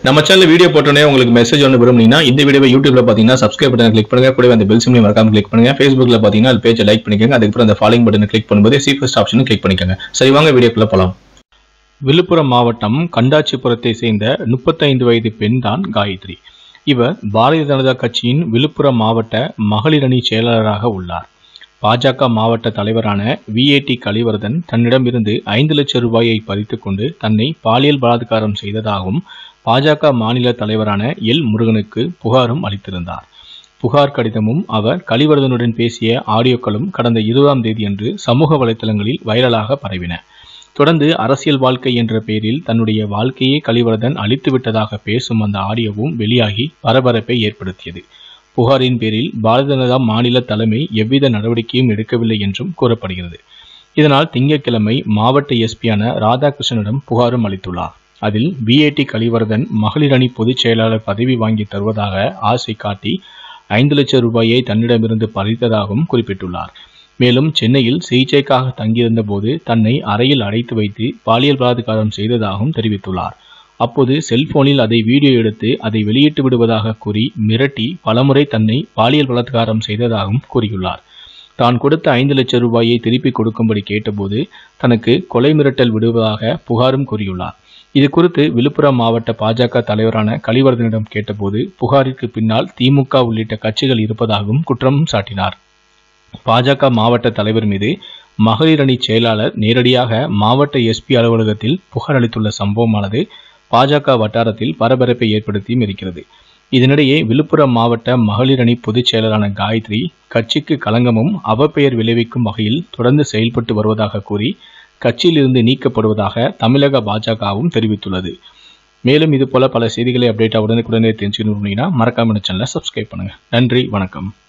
நம்ம channel video போட்டோன்னே உங்களுக்கு மெசேஜ் ஒன்று விரும்புனீங்கன்னா இந்த வீடியோவை யூடியூப்ல பார்த்தீங்கன்னா சப்ஸ்கிரைப் பட்டன் கிளிக் பண்ணுங்க கூடவே அந்த பெல் சிம்லையும் மறக்காம கிளிக் பண்ணுங்க ஃபேஸ்புக்ல பார்த்தீங்கன்னா அது பேஜை லைக் பண்ணிக்கோங்க அதுக்கப்புறம் அந்த ஃபாலோயிங் பட்டனை கிளிக் பண்ணும்போது சி ஃபர்ஸ்ட் ஆப்ஷனும் கிளிக் பண்ணிக்கோங்க சரி வாங்க வீடியோக்குள்ள போலாம் விழுப்புரம் மாவட்டம் கண்டாச்சிபுரத்தை சேர்ந்த முப்பத்தைந்து வயது பெண் தான் காயத்ரி இவர் பாரதிய ஜனதா கட்சியின் விழுப்புரம் மாவட்ட மகளிர் அணி செயலாளராக உள்ளார் பாஜக மாவட்ட தலைவரான விஏடி கலிவர்தன் தன்னிடமிருந்து ஐந்து லட்சம் ரூபாயை பறித்துக் கொண்டு தன்னை பாலியல் பலாத்காரம் செய்ததாகவும் பாஜக மாநில தலைவரான எல் முருகனுக்கு புகாரும் அளித்திருந்தார் புகார் கடிதமும் அவர் கலிவர்தனுடன் பேசிய ஆடியோக்களும் கடந்த இருபதாம் தேதியன்று சமூக வலைதளங்களில் வைரலாக பரவின தொடர்ந்து அரசியல் வாழ்க்கை என்ற பெயரில் தன்னுடைய வாழ்க்கையை கலிவர்தன் அழித்து விட்டதாக பேசும் அந்த ஆடியோவும் வெளியாகி பரபரப்பை ஏற்படுத்தியது புகாரின் பேரில் பாரதிய ஜனதா மாநில தலைமை எவ்வித நடவடிக்கையும் எடுக்கவில்லை என்றும் கூறப்படுகிறது இதனால் திங்கட்கிழமை மாவட்ட எஸ்பியான ராதாகிருஷ்ணனிடம் புகாரும் அளித்துள்ளார் அதில் விஏடி கலிவர்தன் மகளிர் அணி பொதுச் செயலாளர் பதவி வாங்கி தருவதாக ஆசை காட்டி ஐந்து லட்சம் ரூபாயை தன்னிடமிருந்து பறித்ததாகவும் குறிப்பிட்டுள்ளார் மேலும் சென்னையில் சிகிச்சைக்காக தங்கியிருந்த போது தன்னை அறையில் அடைத்து வைத்து பாலியல் பலாத்காரம் செய்ததாகவும் தெரிவித்துள்ளார் அப்போது செல்போனில் அதை வீடியோ எடுத்து அதை வெளியிட்டு விடுவதாக கூறி மிரட்டி பலமுறை தன்னை பாலியல் பலாத்காரம் செய்ததாகவும் கூறியுள்ளார் தான் கொடுத்த ஐந்து லட்சம் ரூபாயை திருப்பி கொடுக்கும்படி கேட்டபோது தனக்கு கொலை மிரட்டல் விடுவதாக புகாரும் கூறியுள்ளார் இது குறித்து விழுப்புரம் மாவட்ட பாஜக தலைவரான கலிவர்தனிடம் கேட்டபோது புகாரிற்கு பின்னால் திமுக உள்ளிட்ட கட்சிகள் இருப்பதாகவும் குற்றம் சாட்டினார் பாஜக மாவட்ட தலைவர் மீது மகளிர் அணி செயலாளர் நேரடியாக மாவட்ட எஸ்பி அலுவலகத்தில் புகார் அளித்துள்ள சம்பவமானது பாஜக வட்டாரத்தில் பரபரப்பை ஏற்படுத்தியும் இருக்கிறது இதனிடையே விழுப்புரம் மாவட்ட மகளிர் அணி பொதுச் செயலரான காயத்ரி கட்சிக்கு களங்கமும் அவப்பெயர் விளைவிக்கும் வகையில் தொடர்ந்து செயல்பட்டு வருவதாக கூறி கட்சியிலிருந்து நீக்கப்படுவதாக தமிழக பாஜகவும் தெரிவித்துள்ளது மேலும் இது போல பல செய்திகளை அப்டேட் உடனுக்குடனே தெரிஞ்சுக்கணும்னா மறக்காம சேனலை சப்ஸ்கிரைப் பண்ணுங்க நன்றி வணக்கம்